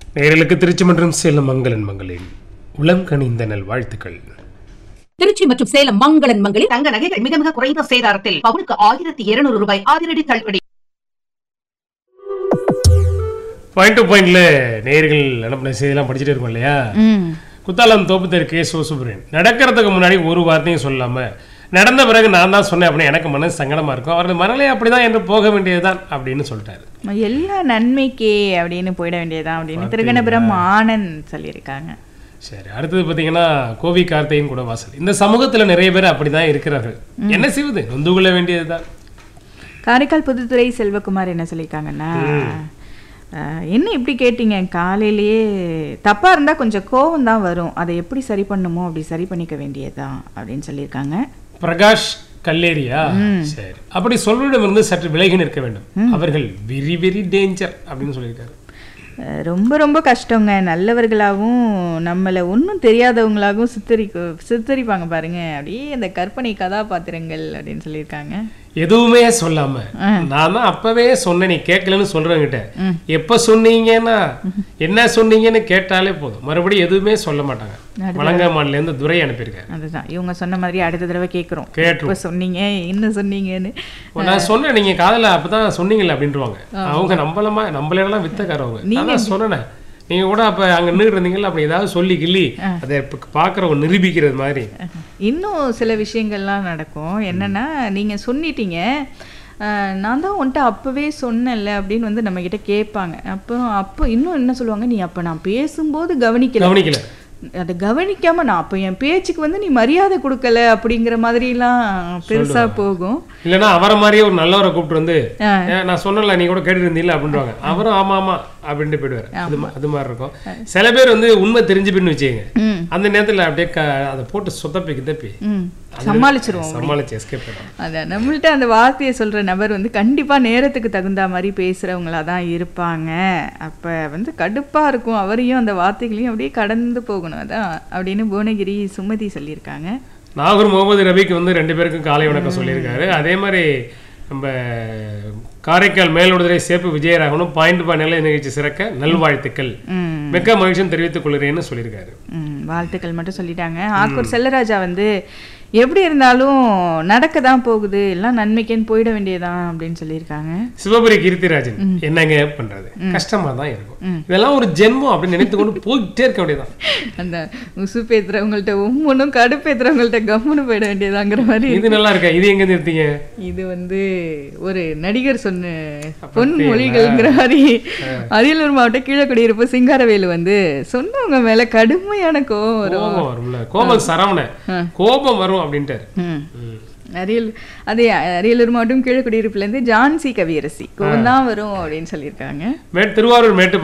நேயர்களுக்கு திருச்சி மற்றும் சேலம் மங்களன் மங்களின் உளம் கனிந்த நல் வாழ்த்துக்கள் திருச்சி மற்றும் சேலம் மங்களன் மங்களில் தங்க நகைகள் மிக மிக குறைந்த சேதாரத்தில் பவுனுக்கு ஆயிரத்தி இருநூறு ரூபாய் அதிரடி தள்ளுபடி பாயிண்ட் டு பாயிண்ட்ல நேயர்கள் அனுப்பின செய்தியெல்லாம் படிச்சுட்டே இருக்கோம் இல்லையா குத்தாலம் தோப்புத்தர் கே சுப்ரன் நடக்கிறதுக்கு முன்னாடி ஒரு வார்த்தையும் சொல்லாம நடந்த பிறகு நான் தான் சொன்னேன் அப்படின்னு எனக்கு மனசு சங்கடமா இருக்கும் அவரது மனநிலை அப்படிதான் என்று போக வேண்டியதுதான் அப்படின்னு சொல்லிட்டாரு எல்லா நன்மைக்கே அப்படின்னு போயிட வேண்டியதுதான் அப்படின்னு திருகணபுரம் ஆனந்த் சொல்லியிருக்காங்க சரி அடுத்தது பார்த்தீங்கன்னா கோவி கார்த்திகையும் கூட வாசல் இந்த சமூகத்துல நிறைய பேர் அப்படிதான் இருக்கிறார்கள் என்ன செய்வது நொந்து கொள்ள வேண்டியதுதான் காரைக்கால் புதுத்துறை செல்வகுமார் என்ன சொல்லியிருக்காங்கன்னா அஹ், என்ன இப்படி கேட்டீங்க காலையிலேயே தப்பா இருந்தா கொஞ்சம் கோவம் தான் வரும் அதை எப்படி சரி பண்ணுமோ அப்படி சரி பண்ணிக்க வேண்டியதுதான் அப்படின்னு சொல்லியிருக்காங்க பிரகாஷ் கல்லேரியா சரி அப்படி சொல்வதிடமிருந்து சற்று விலகி நிற்க வேண்டும் அவர்கள் வெரி வெரி டேஞ்சர் அப்படின்னு சொல்லியிருக்காரு அஹ், ரொம்ப ரொம்ப கஷ்டங்க நல்லவர்களாகவும் நம்மளை ஒன்றும் தெரியாதவங்களாகவும் சித்தரிக்க சித்தரிப்பாங்க பாருங்க அப்படியே அந்த கற்பனை கதாபாத்திரங்கள் அப்படின்னு சொல்லியிருக்காங்க எதுவுமே சொல்லாம நான் தான் அப்பவே சொன்னேன் நீ கேட்கலன்னு சொல்றவங்கிட்ட எப்ப சொன்னீங்கன்னா என்ன சொன்னீங்கன்னு கேட்டாலே போதும் மறுபடியும் எதுவுமே சொல்ல மாட்டாங்க வழங்காமான்ல இருந்து துரை அனுப்பியிருக்காரு அதுதான் இவங்க சொன்ன மாதிரி அடுத்த தடவை கேட்குறோம் கேட்டுரும். இப்போ சொன்னீங்க என்ன சொன்னீங்கன்னு நான் சொன்னேன் நீங்க காதல அப்பதான் சொன்னீங்கல்ல அப்படின்றவாங்க அவங்க நம்மளமா நம்மளெல்லாம் வித்தக்காரவங்க நான் தான் சொன்னேன் நீங்க கூட அப்ப அங்க நின்றுட்டு இருந்தீங்கல்ல அப்படி ஏதாவது சொல்லி கிள்ளி அதை இப்ப பாக்குறவங்க நிரூபிக்கிறது மாதிரி இன்னும் சில விஷயங்கள்லாம் நடக்கும் என்னன்னா நீங்க சொன்னிட்டீங்க அஹ், நான் தான் உன்ட்ட அப்பவே சொன்னேன்ல அப்படின்னு வந்து நம்ம கிட்ட கேட்பாங்க அப்போ அப்போ இன்னும் என்ன சொல்லுவாங்க நீ அப்ப நான் பேசும்போது கவனிக்கல கவனிக்கல அதை கவனிக்காம நான் அப்போ என் பேச்சுக்கு வந்து நீ மரியாதை கொடுக்கல அப்படிங்கிற மாதிரிலாம் பெருசா போகும் இல்லைன்னா அவரை மாதிரியே ஒரு நல்லவரை கூப்பிட்டு வந்து ஆ. "ஏன், நான் சொன்னல நீ கூட கேட்டு இருந்தீங்களா அப்படின்றாங்க அவரும் ஆமா ஆமா அப்படின்ட்டு போயிடுவாரு அது மா- அது மாதிரி இருக்கும் சில பேர் வந்து உண்மை தெரிஞ்சு பின்னு வச்சுக்கங்க ம் அந்த நேரத்துல அப்படியே க- அதை போட்டு சொதப்பி கிதப்பி ம் சமாளிச்சிருவோம் சமாளிச்சு எஸ்கேப் பண்ணுவோம் அதான் நம்மள்ட்ட அந்த வார்த்தையை சொல்ற நபர் வந்து கண்டிப்பா நேரத்துக்கு தகுந்த மாதிரி பேசுறவங்களா தான் இருப்பாங்க அப்ப வந்து கடுப்பா இருக்கும் அவரையும் அந்த வார்த்தைகளையும் அப்படியே கடந்து போகணும் அதான் அப்படின்னு புவனகிரி சுமதி சொல்லியிருக்காங்க நாகூர் முகமது ரபிக்கு வந்து ரெண்டு பேருக்கும் காலை வணக்கம் சொல்லியிருக்காரு அதே மாதிரி நம்ம காரைக்கால் மேலோடுதுறை சேப்பு விஜயராகவனும் பாயிண்ட் பாய் நிலை நிகழ்ச்சி சிறக்க நல்வாழ்த்துக்கள் ம் மிக்க மகிழ்ச்சியும் தெரிவித்துக் கொள்கிறேன்னு சொல்லியிருக்காரு ம், வாழ்த்துக்கள் மட்டும் சொல்லிட்டாங்க ஆக்கூர் செல்லராஜா வந்து எப்படி இருந்தாலும் நடக்க தான் போகுது எல்லாம் நன்மைக்கேன்னு போயிட வேண்டியதுதான் அப்படின்னு சொல்லியிருக்காங்க சிவபுரி கீர்த்திராஜன் என்னங்க பண்றது கஷ்டமா தான் இருக்கும் இதெல்லாம் ஒரு ஜென்மம் அப்படின்னு நினைத்து கொண்டு போயிட்டே இருக்க வேண்டியதான் அந்த உசு பேத்துறவங்கள்ட்ட ஒவ்வொன்றும் கடுப்பேத்துறவங்கள்ட்ட கம்முன்னு போயிட வேண்டியதாங்கிற மாதிரி இது நல்லா இருக்கா இது எங்க நிறுத்தீங்க இது வந்து ஒரு நடிகர் சொன்ன பொன்மொழிகள்ங்கிற மாதிரி அரியலூர் மாவட்டம் கீழக்குடியிருப்பு சிங்காரவேலு வந்து சொன்னவங்க மேல கடுமையான கோவம் வரும் கோபம் வரும்ல கோபம் சரவண கோபம் வரும் அப்படின்ட்டாரு ம். ம். அரியல் அதே அரியலூர் மாவட்டம் கீழக்குடியிருப்புல இருந்து ஜான்சி கவியரசி கோவம் தான் வரும் அப்படின்னு சொல்லியிருக்காங்க மே திருவாரூர் மேட்டு